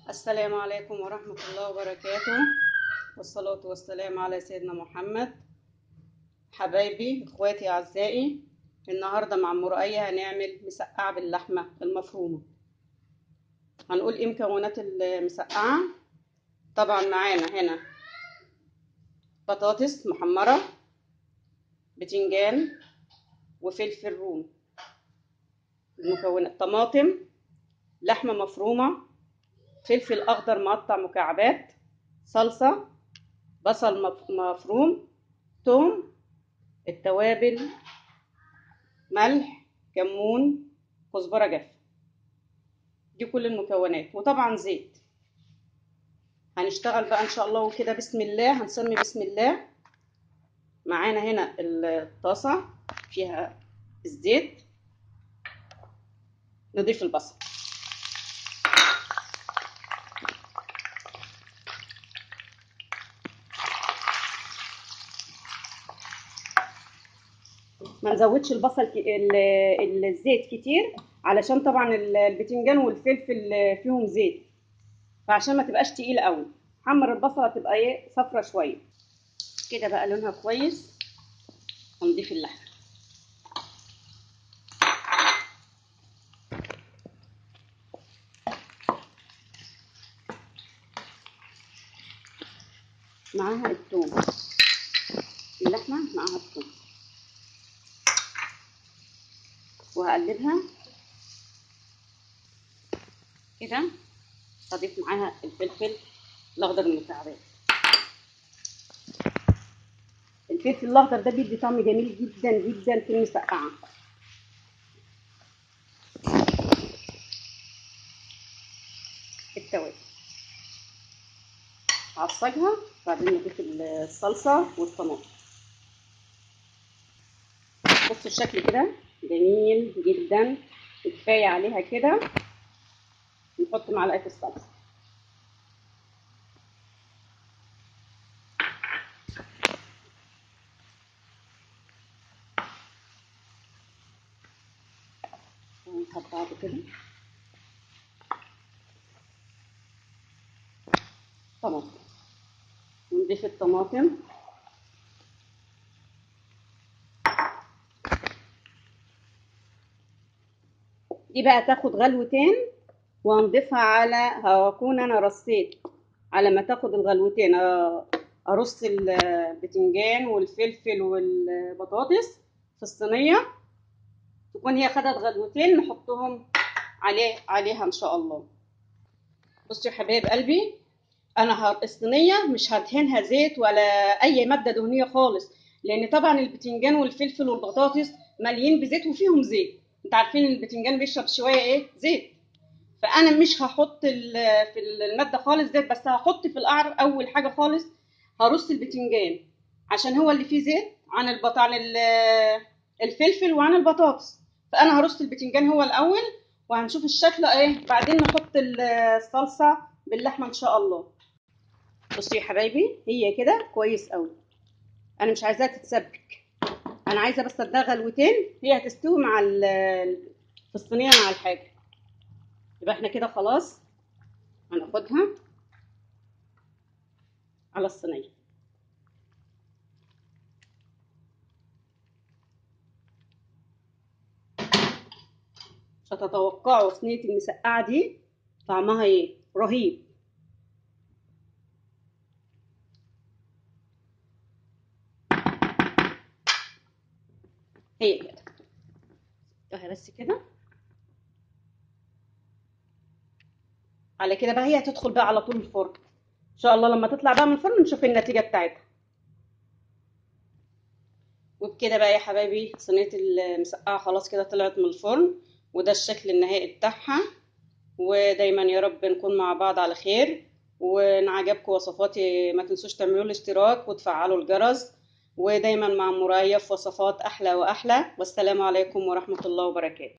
السلام عليكم ورحمة الله وبركاته والصلاة والسلام على سيدنا محمد حبايبي اخواتي اعزائي النهارده مع ام رؤية هنعمل مسقعة باللحمة المفرومة هنقول ايه مكونات المسقعة طبعا معانا هنا بطاطس محمرة بتنجان وفلفل روم المكونات طماطم لحمة مفرومة فلفل اخضر مقطع مكعبات صلصة بصل مفروم توم التوابل ملح كمون كزبرة جافة دي كل المكونات وطبعا زيت هنشتغل بقى ان شاء الله وكده بسم الله هنسمي بسم الله معانا هنا الطاسة فيها الزيت نضيف البصل ما نزودش البصل ك... الزيت كتير علشان طبعا البتنجان والفلفل فيهم زيت فعشان ما تبقاش تقيله قوي حمر البصله تبقى ايه صفرة شويه كده بقى لونها كويس هنضيف اللحمه معاها الثوم اللحمه معاها الثوم وهقلبها كده هضيف معاها الفلفل الاخضر المكعبات الفلفل الاخضر ده بيدي طعم جميل جدا جدا في المسقعه التوابل هعصجها بعدين نضيف الصلصه والطماطم بصوا الشكل كده جميل جدا كفايه عليها كده نحط معلقه الصلصه ونحط بعض كده طماطم ونضيف الطماطم دي بقى تاخد غلوتين وهنضيفها على هكون انا رصيت على ما تاخد الغلوتين ارص البتنجان والفلفل والبطاطس في الصينيه تكون هي خدت غلوتين نحطهم عليه عليها ان شاء الله بصوا يا حبايب قلبي انا الصينيه مش هدهنها زيت ولا اي ماده دهنيه خالص لان طبعا البتنجان والفلفل والبطاطس مليين بزيت وفيهم زيت انت عارفين البتنجان بيشرب شويه ايه زيت فانا مش هحط في الماده خالص زيت بس هحط في القعر اول حاجه خالص هرص البتنجان عشان هو اللي فيه زيت عن البط عن الفلفل وعن البطاطس فانا هرص البتنجان هو الاول وهنشوف الشكل ايه بعدين نحط الصلصه باللحمه ان شاء الله بصوا يا حبايبي هي كده كويس قوي انا مش عايزاها تتسبك انا عايزه بس اديها غلوتين هي هتستوي مع في الصينيه مع الحاجه يبقى احنا كده خلاص هناخدها على الصينيه مش هتتوقعوا صينيه المسقعه دي طعمها ايه رهيب هي كده اهي بس كده على كده بقى هي هتدخل بقى على طول الفرن ان شاء الله لما تطلع بقى من الفرن نشوف النتيجه بتاعتها وبكده بقى يا حبايبي صينيه المسقعه خلاص كده طلعت من الفرن وده الشكل النهائي بتاعها ودايما يا رب نكون مع بعض على خير وان عجبكم وصفاتي ما تنسوش تعملوا الاشتراك وتفعلوا الجرس ودايما مع مرايا في وصفات احلى واحلى والسلام عليكم ورحمه الله وبركاته